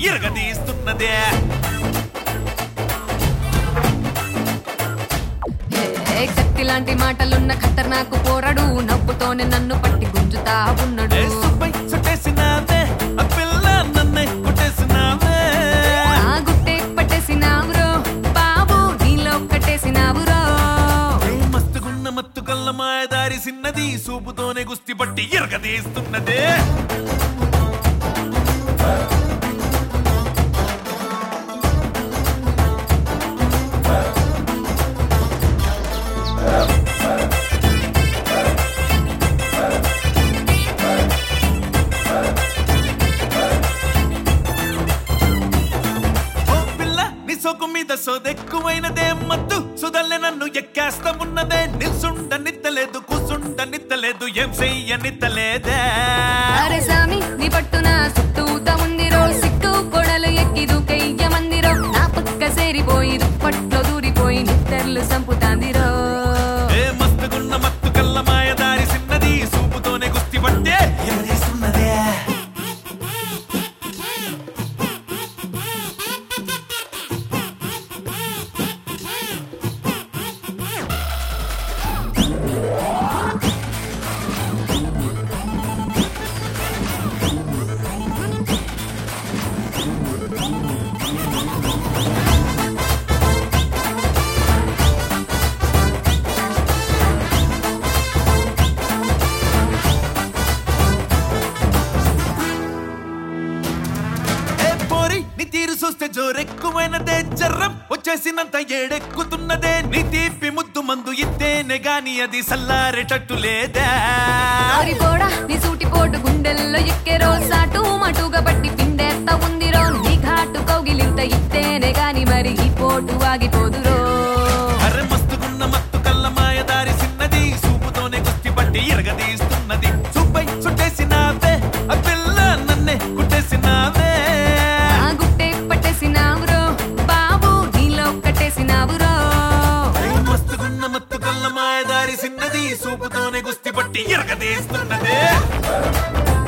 ఇరగదీస్తున్నదే ఏ కత్తి లాంటి మాటలున్న ఖతర్నాకు పోరడు నవ్వుతోనే నన్ను పట్టి గుంజుతా ఉన్నాడు ఏ సుబ్బై చుట్టేసినావే ఆ పిల్ల నన్నే కొట్టేసినావే ఆ గుట్టే పట్టేసినావురో బాబు నీలో కట్టేసినావురో ఏ మస్తుగున్న మత్తు కల్ల మాయదారి సిన్నది సూపుతోనే గుస్తి పట్టి ఇరగదీస్తున్నదే ఓ పిల్ల నీ సోకు మీద సోదెక్కువైనదే మత్తు సుదల్లె నన్ను ఎక్కేస్తామున్నదే నిల్సుండ నిత్తలేదు కూసుండ నిత్తలేదు ఏం చెయ్య నిత్తలేదే అరే సామి నీ పట్టున చుట్టూతా ఉందిరో సిక్కు కొడలు ఎక్కి దూకయ్య మందిరో నా పక్క సేరిపోయి దుప్పట్లో దూరిపోయి నిద్దర్లు సంపుతాందిరో ఏ మస్తుగున్న మత్తు కల్ల మాయదారి సిన్నది సూపుతోనే గుస్తి పట్టే ఎగరేస్తున్నదే ఏ పోరి నీ తీరు చూస్తే జోరెక్కువైనదే జర్రం వచ్చేసినంత ఏడెక్కుతున్నదే నీ తీపి ముద్దు మందు ఇత్తేనే గాని అది సల్లారేటట్టు లేదా ఆరి పోడా నీ సూటి పోటు గుండెల్లో ఎక్కెరో సాటు మటుగా బట్టి పిండేత్త ఉందిరో నీ ఘాటు కౌగిలింత ఇత్తేనే గాని మరి ఈ పోటు ఆగిపోదురో అరె మస్తుగున్న మత్తు కల్ల మాయదారి సిన్నది సూపుతోనే గుస్తి పట్టి ఇరగదీస్తున్నది సూపై చుట్టేసినావే ఆ పిల్ల నన్నే కుట్టేసినావే ఆ గుట్టే పట్టేసినావురో బాబు నీలో కట్టేసినావురో ఏ మస్తుగున్న మత్తు కల్ల మాయదారి సిన్నది సూపుతోనే గుస్తి పట్టి ఇరగదీస్తున్నదే